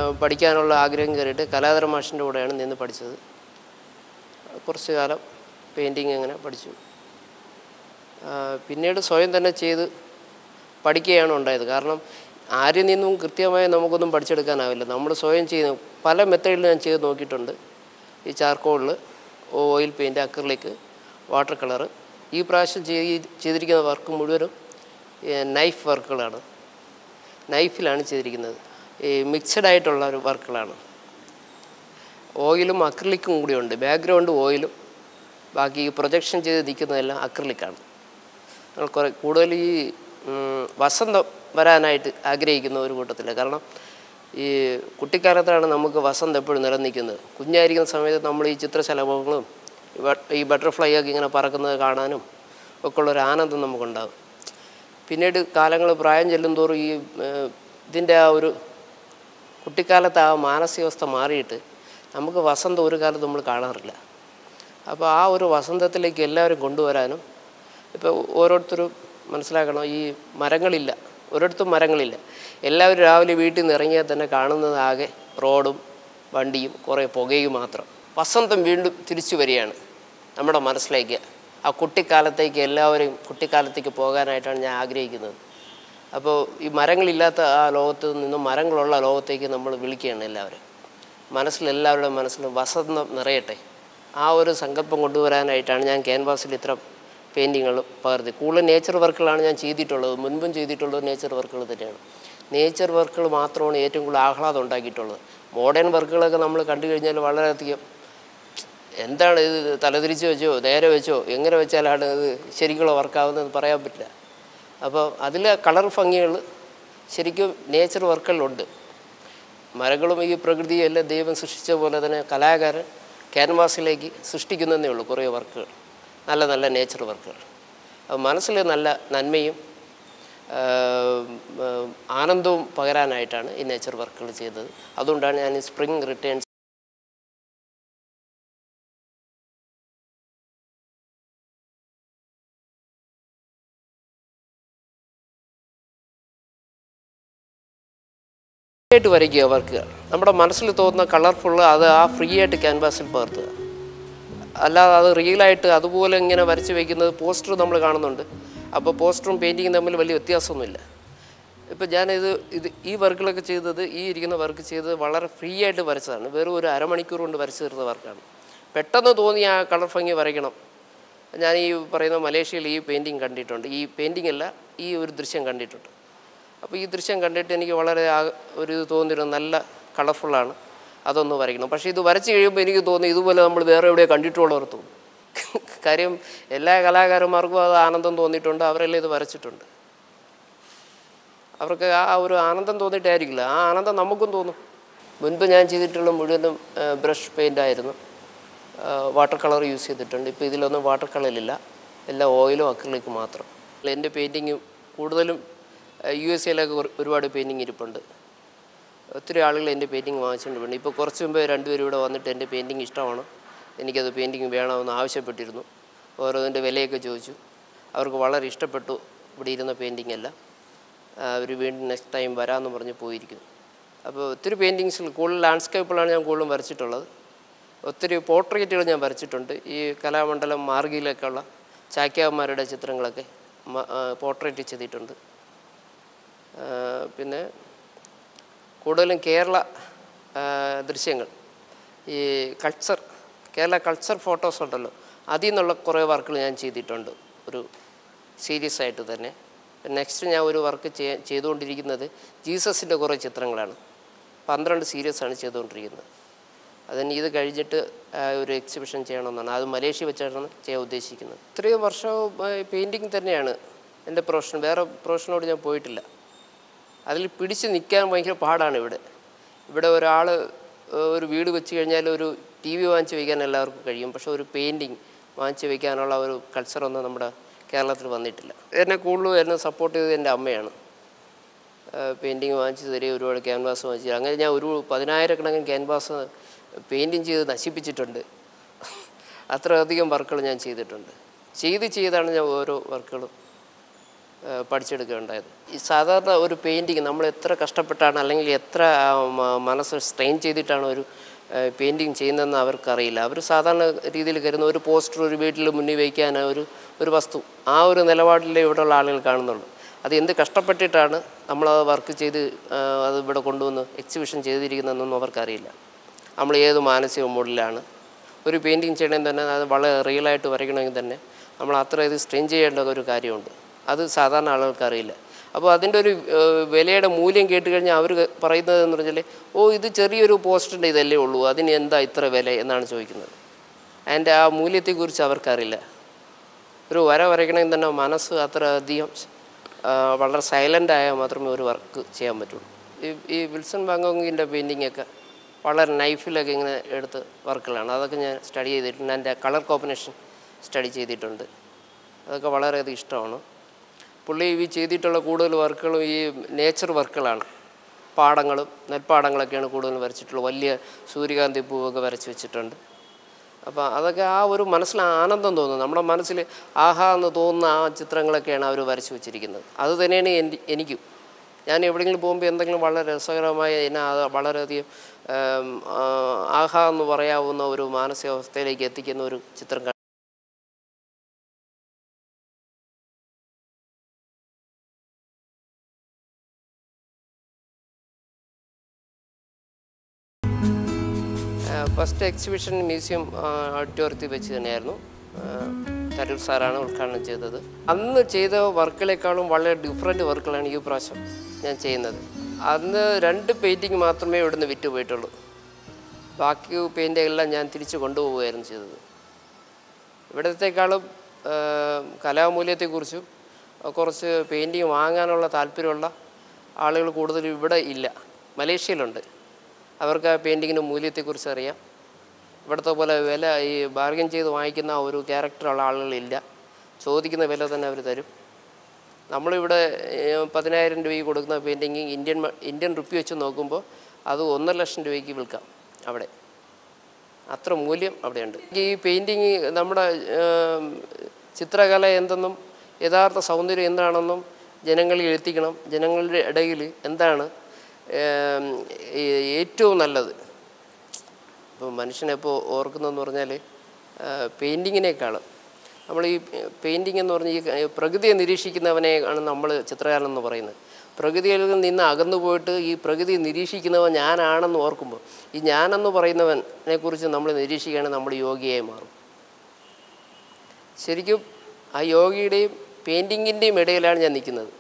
പഠിക്കാനുള്ള ആഗ്രഹം കയറിയിട്ട് കലാധര മാഷിൻ്റെ കൂടെയാണ് നിന്ന് പഠിച്ചത് കുറച്ച് കാലം പെയിൻറ്റിങ് അങ്ങനെ പഠിച്ചു ആ, പിന്നീട് സ്വയം തന്നെ ചെയ്ത് പഠിക്കുകയാണ് ഉണ്ടായത് കാരണം ആരിൽ നിന്നും കൃത്യമായി നമുക്കൊന്നും പഠിച്ചെടുക്കാനാവില്ല നമ്മൾ സ്വയം ചെയ്യുന്ന പല മെത്തേഡിൽ ഞാൻ ചെയ്ത് നോക്കിയിട്ടുണ്ട് ഈ ചാർക്കോളിൽ oil paint acrylic water colour ഈ പ്രാവശ്യം ചെയ്ത് ചെയ്തിരിക്കുന്ന വർക്ക് മുഴുവനും നൈഫ് വർക്കുകളാണ് നൈഫിലാണ് ചെയ്തിരിക്കുന്നത് ഈ മിക്സഡ് ആയിട്ടുള്ള ഒരു വർക്കുകളാണ് ഓയിലും അക്രലിക്കും കൂടിയുണ്ട് ബാക്ക്ഗ്രൗണ്ട് ഓയിലും ബാക്കി ഈ പ്രൊജക്ഷൻ ചെയ്ത് നിൽക്കുന്നതെല്ലാം അക്രലിക്കാണ് ഞങ്ങൾ കുറേ കൂടുതൽ ഈ ഉം, വസന്തം വരാനായിട്ട് ആഗ്രഹിക്കുന്ന ഒരു കൂട്ടത്തില്ല കാരണം ഈ കുട്ടിക്കാലത്താണ് നമുക്ക് വസന്തം എപ്പോഴും നിലനിൽക്കുന്നത് കുഞ്ഞായിരിക്കുന്ന സമയത്ത് നമ്മൾ ഈ ചിത്രശലഭങ്ങളും ഈ ബ- ഈ ബട്ടർഫ്ലൈ ഒക്കെ ഇങ്ങനെ പറക്കുന്നത് കാണാനും ഒക്കെ ഉള്ളൊരു ആനന്ദം നമുക്കുണ്ടാകും പിന്നീട് കാലങ്ങൾ പ്രായം ചെല്ലും തോറും ഈ ഏഹ്, ഇതിൻ്റെ ആ ഒരു കുട്ടിക്കാലത്ത് ആ മാനസികാവസ്ഥ മാറിയിട്ട് നമുക്ക് വസന്തം ഒരു കാലത്ത് നമ്മൾ കാണാറില്ല അപ്പോൾ ആ ഒരു വസന്തത്തിലേക്ക് എല്ലാവരും കൊണ്ടുവരാനും ഇപ്പോൾ ഓരോരുത്തരും മനസ്സിലാക്കണം ഈ മരങ്ങളില്ല ഒരിടത്തും മരങ്ങളില്ല എല്ലാവരും രാവിലെ വീട്ടിൽ നിന്ന് ഇറങ്ങിയാൽ തന്നെ കാണുന്നത് ആകെ റോഡും വണ്ടിയും കുറേ പുകയും മാത്രം വസന്തം വീണ്ടും തിരിച്ചു വരികയാണ് നമ്മുടെ മനസ്സിലേക്ക് ആ കുട്ടിക്കാലത്തേക്ക് എല്ലാവരും കുട്ടിക്കാലത്തേക്ക് പോകാനായിട്ടാണ് ഞാൻ ആഗ്രഹിക്കുന്നത് അപ്പോൾ ഈ മരങ്ങളില്ലാത്ത ആ ലോകത്ത് നിന്നും മരങ്ങളുള്ള ലോകത്തേക്ക് നമ്മൾ വിളിക്കുകയാണ് എല്ലാവരും മനസ്സിൽ എല്ലാവരുടെ മനസ്സിലും വസന്തം നിറയട്ടെ ആ ഒരു സങ്കല്പം കൊണ്ടുവരാനായിട്ടാണ് ഞാൻ ക്യാൻവാസിൽ ഇത്ര പെയിൻറ്റിങ്ങുകൾ പകർത്തി കൂടുതൽ നേച്ചർ വർക്കുകളാണ് ഞാൻ ചെയ്തിട്ടുള്ളത് മുൻപും ചെയ്തിട്ടുള്ളത് നേച്ചർ വർക്കുകൾ തന്നെയാണ് നേച്ചർ വർക്കുകൾ മാത്രമാണ് ഏറ്റവും കൂടുതൽ ആഹ്ലാദം ഉണ്ടാക്കിയിട്ടുള്ളത് മോഡേൺ വർക്കുകളൊക്കെ നമ്മൾ കണ്ടു കഴിഞ്ഞാൽ വളരെയധികം എന്താണ് ഇത് തലതിരിച്ച് വെച്ചോ നേരെ വെച്ചോ എങ്ങനെ വെച്ചാലാണ് ഇത് ശരിക്കുള്ള വർക്കാവുന്നതെന്ന് പറയാൻ പറ്റില്ല അപ്പോൾ അതിൽ കളർ ഭംഗികൾ ശരിക്കും നേച്ചർ വർക്കുകളിലുണ്ട് മരങ്ങളും ഈ പ്രകൃതിയും എല്ലാം ദൈവം സൃഷ്ടിച്ച പോലെ തന്നെ കലാകാരൻ ക്യാൻവാസിലേക്ക് സൃഷ്ടിക്കുന്നതേ ഉള്ളൂ കുറേ വർക്കുകൾ നല്ല നല്ല നേച്ചർ വർക്കുകൾ അപ്പോൾ മനസ്സിൽ നല്ല നന്മയും ആ, ആ, ആനന്ദവും പകരാനായിട്ടാണ് ഈ നേച്ചർ വർക്കുകൾ ചെയ്തത് അതുകൊണ്ടാണ് ഞാൻ ഈ സ്പ്രിംഗ് റിട്ടേൺസ് ആയിട്ട് വരയ്ക്കുക വർക്കുകൾ നമ്മുടെ മനസ്സിൽ തോന്നുന്ന കളർഫുള്ള് അത് ആ ഫ്രീ ആയിട്ട് ക്യാൻവാസിൽ പകർത്തുക അല്ലാതെ അത് റിയലായിട്ട് അതുപോലെ ഇങ്ങനെ വരച്ച് വയ്ക്കുന്നത് പോസ്റ്റർ നമ്മൾ കാണുന്നുണ്ട് അപ്പോൾ പോസ്റ്ററും പെയിൻറ്റിങ്ങും തമ്മിൽ വലിയ വ്യത്യാസമൊന്നുമില്ല ഇപ്പം ഞാനിത് ഇത് ഈ വർക്കുകളൊക്കെ ചെയ്തത് ഈ ഇരിക്കുന്ന വർക്ക് ചെയ്തത് വളരെ ഫ്രീ ആയിട്ട് വരച്ചതാണ് വെറും ഒരു അരമണിക്കൂർ കൊണ്ട് വരച്ചു തീർത്ത വർക്കാണ് പെട്ടെന്ന് തോന്നി ആ കളർ ഭംഗി വരയ്ക്കണം ഞാൻ ഈ പറയുന്ന മലേഷ്യയിൽ ഈ പെയിൻറ്റിങ് കണ്ടിട്ടുണ്ട് ഈ പെയിൻറ്റിംഗ് അല്ല ഈ ഒരു ദൃശ്യം കണ്ടിട്ടുണ്ട് അപ്പോൾ ഈ ദൃശ്യം കണ്ടിട്ട് എനിക്ക് വളരെ ആ- ഒരു ഇത് തോന്നിയിരുന്നു നല്ല കളർഫുള്ളാണ് അതൊന്ന് വരയ്ക്കണം പക്ഷേ ഇത് വരച്ച് കഴിയുമ്പോൾ എനിക്ക് തോന്നി ഇതുപോലെ നമ്മൾ വേറെ എവിടെയോ കണ്ടിട്ടുള്ളവർ തോന്നും കാര്യം എല്ലാ കലാകാരന്മാർക്കും അത് ആനന്ദം തോന്നിയിട്ടുണ്ട് അവരെല്ലാം ഇത് വരച്ചിട്ടുണ്ട് അവർക്ക് ആ ഒരു ആനന്ദം തോന്നിയിട്ടായിരിക്കില്ല ആ ആനന്ദം നമുക്കും തോന്നും മുൻപ് ഞാൻ ചെയ്തിട്ടുള്ള മുഴുവനും ബ്രഷ് പെയിൻ്റ് ആയിരുന്നു വാട്ടർ കളർ യൂസ് ചെയ്തിട്ടുണ്ട് ഇപ്പോൾ ഇതിലൊന്നും വാട്ടർ കളറില്ല എല്ലാം ഓയിലും അക്രിലിക്കും മാത്രം എൻ്റെ പെയിൻറ്റിങ് കൂടുതലും യു എസ് എയിലൊക്കെ ഒരുപാട് പെയിൻറ്റിങ് ഇരിപ്പുണ്ട് ഒത്തിരി ആളുകൾ എൻ്റെ പെയിൻറ്റിങ് വാങ്ങിച്ചിട്ടുണ്ട് പിന്നെ ഇപ്പോൾ കുറച്ച് മുമ്പ് രണ്ടുപേരും ഇവിടെ വന്നിട്ട് എൻ്റെ പെയിൻറ്റിങ് ഇഷ്ടമാണ് എനിക്കത് പെയിൻറ്റിങ് വേണമെന്ന് ആവശ്യപ്പെട്ടിരുന്നു ഓരോന്നിൻ്റെ വിലയൊക്കെ ചോദിച്ചു അവർക്ക് വളരെ ഇഷ്ടപ്പെട്ടു ഇവിടെ ഇരുന്ന പെയിൻറ്റിങ് എല്ലാം അവർ വീണ്ടും നെക്സ്റ്റ് ടൈം വരാമെന്ന് പറഞ്ഞ് പോയിരിക്കുന്നു അപ്പോൾ ഒത്തിരി പെയിൻറ്റിങ്സിൽ കൂടുതൽ ലാൻഡ്സ്കേപ്പുകളാണ് ഞാൻ കൂടുതലും വരച്ചിട്ടുള്ളത് ഒത്തിരി പോർട്രേറ്റുകൾ ഞാൻ വരച്ചിട്ടുണ്ട് ഈ കലാമണ്ഡലം മാർഗിയിലൊക്കെ ഉള്ള ചാക്യാന്മാരുടെ ചിത്രങ്ങളൊക്കെ പോർട്രേറ്റ് ചെയ്തിട്ടുണ്ട് ആ, പിന്നെ കൂടുതലും കേരള ആ, ദൃശ്യങ്ങൾ ഈ കൾച്ചർ കേരള കൾച്ചർ ഫോട്ടോസ് ഉണ്ടല്ലോ അതിൽ നിന്നുള്ള കുറേ വർക്കുകൾ ഞാൻ ചെയ്തിട്ടുണ്ട് ഒരു സീരിയസ് ആയിട്ട് തന്നെ നെക്സ്റ്റ് ഞാൻ ഒരു വർക്ക് ചെയ്യ ചെയ്തുകൊണ്ടിരിക്കുന്നത് ജീസസിൻ്റെ കുറേ ചിത്രങ്ങളാണ് പന്ത്രണ്ട് സീരീസാണ് ചെയ്തുകൊണ്ടിരിക്കുന്നത് അതിന് ഇത് കഴിഞ്ഞിട്ട് ആ, ഒരു എക്സിബിഷൻ ചെയ്യണമെന്നാണ് അത് മലേഷ്യ വെച്ചാണ് ചെയ്യാൻ ഉദ്ദേശിക്കുന്നത് ഇത്രയും വർഷവും പെയിൻറ്റിങ് തന്നെയാണ് എൻ്റെ പ്രൊഫഷൻ വേറെ പ്രൊഫഷനോട് ഞാൻ പോയിട്ടില്ല അതിൽ പിടിച്ച് നിൽക്കാൻ ഭയങ്കര പാടാണ് ഇവിടെ ഇവിടെ ഒരാൾ ഒരു വീട് വെച്ച് കഴിഞ്ഞാൽ ഒരു ടി വി വാങ്ങിച്ച് വയ്ക്കാൻ എല്ലാവർക്കും കഴിയും പക്ഷേ ഒരു പെയിൻറ്റിങ് വാങ്ങിച്ച് വയ്ക്കാനുള്ള ഒരു കൾച്ചറൊന്നും നമ്മുടെ കേരളത്തിൽ വന്നിട്ടില്ല എന്നെ കൂടുതലും എന്നെ സപ്പോർട്ട് ചെയ്തത് എൻ്റെ അമ്മയാണ് പെയിൻറ്റിങ് വാങ്ങിച്ച് തരിക ഒരുപാട് ക്യാൻവാസ് വാങ്ങിച്ച് അങ്ങനെ ഞാൻ ഒരു പതിനായിരക്കണക്കിന് ക്യാൻവാസ് പെയിൻറ്റിങ് ചെയ്ത് നശിപ്പിച്ചിട്ടുണ്ട് അത്രയധികം വർക്കുകൾ ഞാൻ ചെയ്തിട്ടുണ്ട് ചെയ്ത് ചെയ്താണ് ഞാൻ ഓരോ വർക്കുകളും ഏഹ് പഠിച്ചെടുക്കുകയുണ്ടായത് ഈ സാധാരണ ഒരു പെയിൻറ്റിങ് നമ്മൾ എത്ര കഷ്ടപ്പെട്ടാണ് അല്ലെങ്കിൽ എത്ര ആ, മ- മനസ്സ് സ്ട്രെയിൻ ചെയ്തിട്ടാണ് ഒരു പെയിൻറ്റിങ് ചെയ്യുന്നതെന്ന് അവർക്കറിയില്ല അവർ സാധാരണ രീതിയിൽ കരുതുന്ന ഒരു പോസ്റ്റർ ഒരു വീട്ടിൽ മുന്നിൽ വയ്ക്കാൻ ഒരു ഒരു വസ്തു ആ ഒരു നിലപാടിലേ ഇവിടെയുള്ള ആളുകൾ കാണുന്നുള്ളൂ അത് എന്ത് കഷ്ടപ്പെട്ടിട്ടാണ് നമ്മൾ ആ വർക്ക് ചെയ്ത് ആ, അത് ഇവിടെ കൊണ്ടുവന്ന് എക്സിബിഷൻ ചെയ്തിരിക്കുന്നതെന്നൊന്നും അവർക്കറിയില്ല നമ്മൾ ഏത് മാനസിക മൂഡിലാണ് ഒരു പെയിൻറ്റിങ് ചെയ്യണമെങ്കിൽ തന്നെ അത് വളരെ റിയലായിട്ട് വരയ്ക്കണമെങ്കിൽ തന്നെ നമ്മൾ അത്ര ഇത് സ്ട്രെയിൻ ചെയ്യേണ്ട ഒരു കാര്യമുണ്ട് അത് സാധാരണ ആളുകൾക്ക് അറിയില്ല അപ്പോൾ അതിൻ്റെ ഒരു ഏഹ്, വിലയുടെ മൂല്യം കേട്ട് കഴിഞ്ഞാൽ അവർ പറയുന്നത് എന്ന് പറഞ്ഞാൽ ഓ ഇത് ചെറിയൊരു പോസ്റ്റിൻ്റെ ഇതല്ലേ ഉള്ളൂ അതിന് എന്താ ഇത്ര വില എന്നാണ് ചോദിക്കുന്നത് അതിൻ്റെ ആ മൂല്യത്തെക്കുറിച്ച് അവർക്കറിയില്ല ഒരു വര വരയ്ക്കണമെങ്കിൽ തന്നെ മനസ്സ് അത്ര അധികം ആ, വളരെ സൈലൻ്റ് ആയാൽ മാത്രമേ ഒരു വർക്ക് ചെയ്യാൻ പറ്റുള്ളൂ ഈ ഈ വിൽസൺ ബാങ്കോങ്ങിൻ്റെ പെയിൻറ്റിങ്ങൊക്കെ വളരെ നൈഫിലൊക്കെ ഇങ്ങനെ എടുത്ത് വർക്കുകളാണ് അതൊക്കെ ഞാൻ സ്റ്റഡി ചെയ്തിട്ടുണ്ട് എൻ്റെ കളർ കോമ്പിനേഷൻ സ്റ്റഡി ചെയ്തിട്ടുണ്ട് അതൊക്കെ വളരെയധികം ഇഷ്ടമാണ് പുള്ളി ഈ ചെയ്തിട്ടുള്ള കൂടുതൽ വർക്കുകളും ഈ നേച്ചർ വർക്കുകളാണ് പാടങ്ങളും നെൽപ്പാടങ്ങളൊക്കെയാണ് കൂടുതലും വരച്ചിട്ടുള്ളത് വലിയ സൂര്യകാന്തി പൂവൊക്കെ വരച്ച് വെച്ചിട്ടുണ്ട് അപ്പോൾ അതൊക്കെ ആ ഒരു മനസ്സിൽ ആനന്ദം തോന്നുന്നു നമ്മുടെ മനസ്സിൽ ആഹാ എന്ന് തോന്നുന്ന ആ ചിത്രങ്ങളൊക്കെയാണ് അവർ വരച്ച് വെച്ചിരിക്കുന്നത് അത് തന്നെയാണ് എൻ്റെ എനിക്കും ഞാൻ എവിടെയെങ്കിലും പോകുമ്പോൾ എന്തെങ്കിലും വളരെ രസകരമായ എന്നെ അത് വളരെയധികം ആം, ആ, ആഹാ എന്ന് പറയാവുന്ന ഒരു മാനസികാവസ്ഥയിലേക്ക് എത്തിക്കുന്ന ഒരു ചിത്രം ക- ഫസ്റ്റ് എക്സിബിഷൻ മ്യൂസിയം ഓഡിറ്റോറിയത്തിൽ വെച്ച് തന്നെയായിരുന്നു ആ, തരൂർ സാറാണ് ഉദ്ഘാടനം ചെയ്തത് അന്ന് ചെയ്ത വർക്കുകളെക്കാളും വളരെ ഡിഫറെൻറ്റ് വർക്കുകളാണ് ഈ പ്രാവശ്യം ഞാൻ ചെയ്യുന്നത് അന്ന് രണ്ട് പെയിൻറ്റിങ് മാത്രമേ ഇവിടുന്ന് വിറ്റ് പോയിട്ടുള്ളൂ ബാക്കി പെയിൻറ്റുകളെല്ലാം ഞാൻ തിരിച്ച് കൊണ്ടുപോവുകയായിരുന്നു ചെയ്തത് ഇവിടത്തേക്കാളും ആ, കലാമൂല്യത്തെക്കുറിച്ചും ആ, കുറച്ച് പെയിൻറ്റിങ് വാങ്ങാനുള്ള താല്പര്യമുള്ള ആളുകൾ കൂടുതൽ ഇവിടെ ഇല്ല മലേഷ്യയിലുണ്ട് അവർക്ക് ആ പെയിൻറ്റിങ്ങിൻ്റെ മൂല്യത്തെക്കുറിച്ച് അറിയാം ഇവിടുത്തെ പോലെ വില ഈ ബാർഗൻ ചെയ്ത് വാങ്ങിക്കുന്ന ആ ഒരു ക്യാരക്ടറുള്ള ആളുകളില്ല ചോദിക്കുന്ന വില തന്നെ അവർ തരും നമ്മളിവിടെ ഏഹ്, പതിനായിരം രൂപയ്ക്ക് കൊടുക്കുന്ന പെയിൻറ്റിങ് ഇന്ത്യൻ മ- ഇന്ത്യൻ റുപ്പി വെച്ച് നോക്കുമ്പോൾ അത് ഒന്നര ലക്ഷം രൂപയ്ക്ക് വിൽക്കാം അവിടെ അത്ര മൂല്യം അവിടെയുണ്ട് ഈ പെയിൻറ്റിങ് നമ്മുടെ ഏം, ചിത്രകല എന്തെന്നും യഥാർത്ഥ സൗന്ദര്യം എന്താണെന്നും ജനങ്ങളിൽ എത്തിക്കണം ജനങ്ങളുടെ ഇടയിൽ എന്താണ് ഏം, ഈ- ഏറ്റവും നല്ലത് ഇപ്പോൾ മനുഷ്യനെപ്പോൾ ഓർക്കുന്നതെന്ന് പറഞ്ഞാൽ പെയിൻറ്റിങ്ങിനേക്കാളും നമ്മൾ ഈ പെയിൻറ്റിംഗ് എന്ന് പറഞ്ഞാൽ ഈ ക- പ്രകൃതിയെ നിരീക്ഷിക്കുന്നവനെ ആണ് നമ്മൾ ചിത്രകാരൻ എന്ന് പറയുന്നത് പ്രകൃതിയിൽ നിന്ന് അകന്നു പോയിട്ട് ഈ പ്രകൃതി നിരീക്ഷിക്കുന്നവൻ ഞാനാണെന്ന് ഓർക്കുമ്പോൾ ഈ ഞാനെന്ന് പറയുന്നവനെ കുറിച്ച് നമ്മൾ നിരീക്ഷിക്കുകയാണെങ്കിൽ നമ്മൾ യോഗിയായി മാറും ശരിക്കും ആ യോഗിയുടെയും പെയിൻറ്റിങ്ങിൻ്റെയും ഇടയിലാണ് ഞാൻ നിൽക്കുന്നത്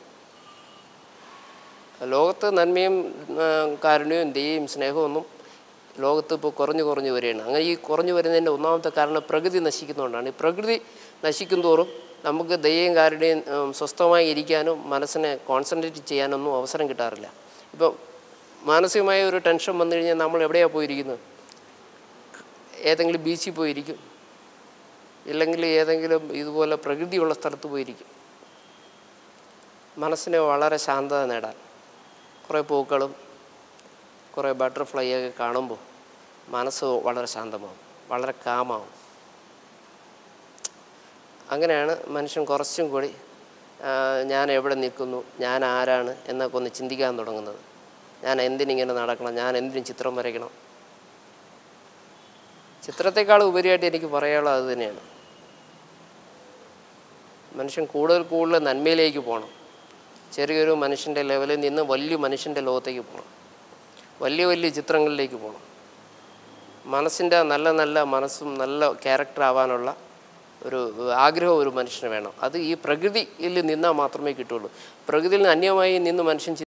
ലോകത്ത് നന്മയും ആ, കാരുണ്യവും ദയയും സ്നേഹവും ഒന്നും ലോകത്ത് ഇപ്പോൾ കുറഞ്ഞു കുറഞ്ഞു വരികയാണ് അങ്ങനെ ഈ കുറഞ്ഞു വരുന്നതിൻ്റെ ഒന്നാമത്തെ കാരണം പ്രകൃതി നശിക്കുന്നതുകൊണ്ടാണ് ഈ പ്രകൃതി നശിക്കും തോറും നമുക്ക് ദയയും കാരുണ്യവും ഉം, സ്വസ്ഥമായി ഇരിക്കാനും മനസ്സിനെ കോൺസെൻട്രേറ്റ് ചെയ്യാനൊന്നും അവസരം കിട്ടാറില്ല ഇപ്പോൾ മാനസികമായ ഒരു ടെൻഷൻ വന്നു കഴിഞ്ഞാൽ നമ്മൾ എവിടെയാണ് പോയിരിക്കുന്നത് ഏതെങ്കിലും ബീച്ചിൽ പോയിരിക്കും ഇല്ലെങ്കിൽ ഏതെങ്കിലും ഇതുപോലെ പ്രകൃതിയുള്ള സ്ഥലത്ത് പോയിരിക്കും മനസ്സിനെ വളരെ ശാന്തത നേടാൻ കുറേ പൂക്കളും കുറേ ബട്ടർഫ്ലൈ ഒക്കെ കാണുമ്പോൾ മനസ്സ് വളരെ ശാന്തമാവും വളരെ കാമാവും അങ്ങനെയാണ് മനുഷ്യൻ കുറച്ചും കൂടി ആ, ഞാൻ എവിടെ നിൽക്കുന്നു ഞാൻ ആരാണ് എന്നൊക്കെ ഒന്ന് ചിന്തിക്കാൻ തുടങ്ങുന്നത് ഞാൻ എന്തിനിങ്ങനെ നടക്കണം ഞാൻ എന്തിനും ചിത്രം വരയ്ക്കണം ചിത്രത്തെക്കാൾ ഉപരിയായിട്ട് എനിക്ക് പറയാനുള്ളത് അത് തന്നെയാണ് മനുഷ്യൻ കൂടുതൽ കൂടുതൽ നന്മയിലേക്ക് പോകണം ചെറിയൊരു മനുഷ്യൻ്റെ ലെവലിൽ നിന്ന് വലിയ മനുഷ്യൻ്റെ ലോകത്തേക്ക് പോകണം വലിയ വലിയ ചിത്രങ്ങളിലേക്ക് പോകണം മനസ്സിൻ്റെ നല്ല നല്ല മനസ്സും നല്ല ക്യാരക്ടർ ആവാനുള്ള ഒരു ആഗ്രഹം ഒരു മനുഷ്യന് വേണം അത് ഈ പ്രകൃതിയിൽ നിന്നാൽ മാത്രമേ കിട്ടുള്ളൂ പ്രകൃതിയിൽ നിന്ന് അന്യമായി നിന്ന് മനുഷ്യൻ